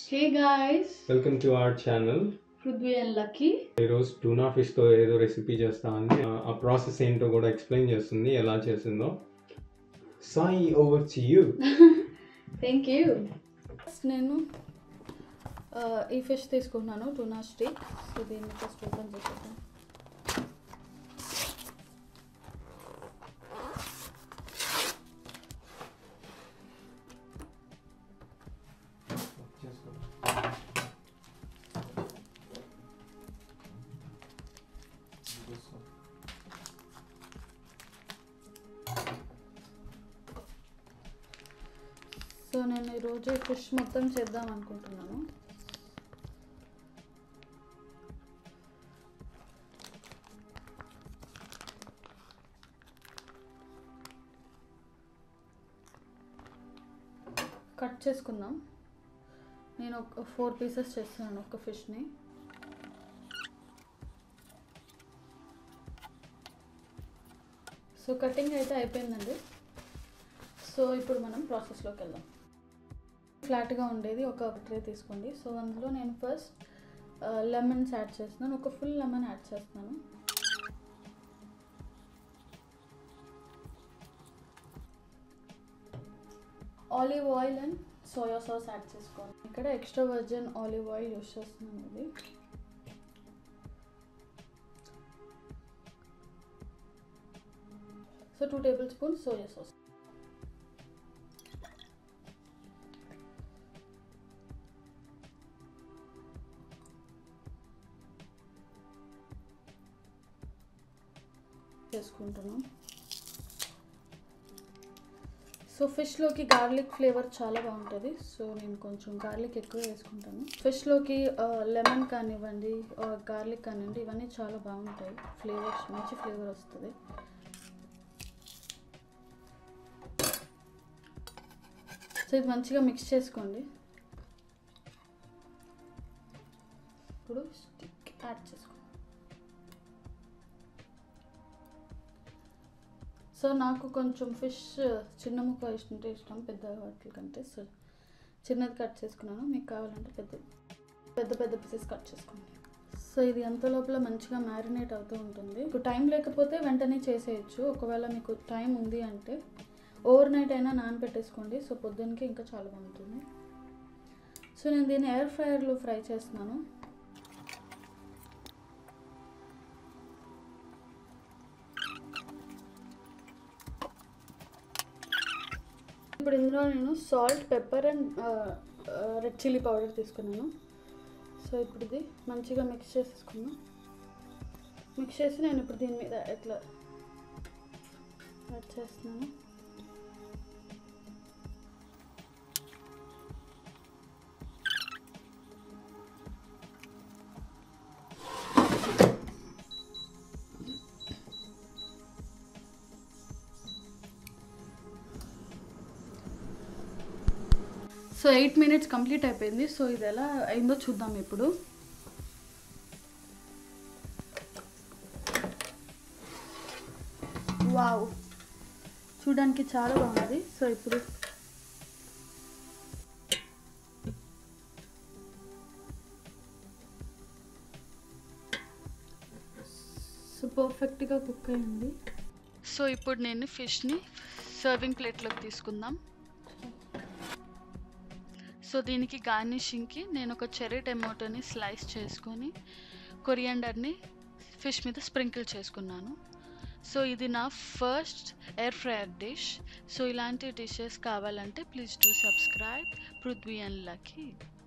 hey guys welcome to our channel Prithvi and Lucky ఈరోజు tuna ఫిష్తో ఏదో recipe చేస్తామని ఆ- ఆ ప్రాసెస్ ఏంటో కూడా ఎక్స్ప్లెయిన్ చేస్తుంది ఎలా చేసిందో Sai over to you thank you నేను ఆ, ఈ ఫిష్ తీసుకున్నాను టూనా స్టిక్ సో దీన్ని ఫస్ట్ ఓపెన్ చేసేద్దాం సో నేను ఈరోజు ఈ ఫిష్ మొత్తం చేద్దాం అనుకుంటున్నాను కట్ చేసుకుందాం నేను ఒక ఫోర్ పీసెస్ చేస్తున్నాను ఒక ఫిష్ని సో కటింగ్ అయితే అయిపోయిందండి సో ఇప్పుడు మనం ప్రాసెస్లోకి వెళ్దాం ఫ్లాట్గా ఉండేది ఒక ట్రే తీసుకోండి సో అందులో నేను ఫస్ట్ లెమన్స్ యాడ్ చేస్తున్నాను ఒక ఫుల్ లెమన్ యాడ్ చేస్తున్నాను olive oil and soya sauce add చేసుకోండి ఇక్కడ extra virgin olive oil use చేస్తున్నాను ఇది so two tablespoon soya sauce చేసుకుంటున్నాం సో ఫిష్లోకి గార్లిక్ ఫ్లేవర్ చాలా బాగుంటుంది సో నేను కొంచెం గార్లిక్ ఎక్కువ వేసుకుంటాను ఫిష్లోకి లెమన్ కానివ్వండి గార్లిక్ కానివ్వండి ఇవన్నీ చాలా బాగుంటాయి ఫ్లేవర్స్ మంచి ఫ్లేవర్ వస్తుంది సో ఇది మంచిగా మిక్స్ చేసుకోండి ఇప్పుడు స్టిక్ యాడ్ చేసుకోండి సో నాకు కొంచెం ఫిష్ చిన్న ముక్క ఇష్టంటే ఇష్టం పెద్ద వాటి కంటే సో చిన్నది కట్ చేసుకున్నాను మీకు కావాలంటే పెద్ద పెద్ద పెద్ద పీసెస్ కట్ చేసుకోండి సో ఇది అంత లోపల మంచిగా మ్యారినేట్ అవుతూ ఉంటుంది మీకు టైం లేకపోతే వెంటనే చేసేయచ్చు ఒకవేళ మీకు టైం ఉంది అంటే ఓవర్ నైట్ అయినా నానబెట్టేసుకోండి సో పొద్దున్నకి ఇంకా చాలా బాగుంటుంది సో నేను దీన్ని ఎయిర్ ఫ్రైయర్లో ఫ్రై చేస్తున్నాను ఇప్పుడు ఇందులో నేను salt pepper and red chilli powder తీసుకున్నాను సో ఇప్పుడు ఇది మంచిగా మిక్స్ చేసేసుకున్నాను మిక్స్ చేసి నేను ఇప్పుడు దీని మీద ఎట్లా యాడ్ చేస్తున్నాను సో ఎయిట్ మినిట్స్ కంప్లీట్ అయిపోయింది సో ఇది ఎలా అయిందో చూద్దాం ఇప్పుడు వావ్ చూడడానికి చాలా బాగుంది సో ఇప్పుడు సో పర్ఫెక్ట్గా కుక్ అయింది సో ఇప్పుడు నేను ఫిష్ని సర్వింగ్ ప్లేట్లోకి తీసుకుందాం సో దీనికి గార్నిషింగ్కి నేను ఒక చెర్రీ టమాటోని స్లైస్ చేసుకొని కొరియాండర్ని ఫిష్ మీద స్ప్రింకిల్ చేసుకున్నాను సో ఇది నా first air fryer dish so ఇలాంటి డిషెస్ కావాలంటే please do subscribe Prithvi and lucky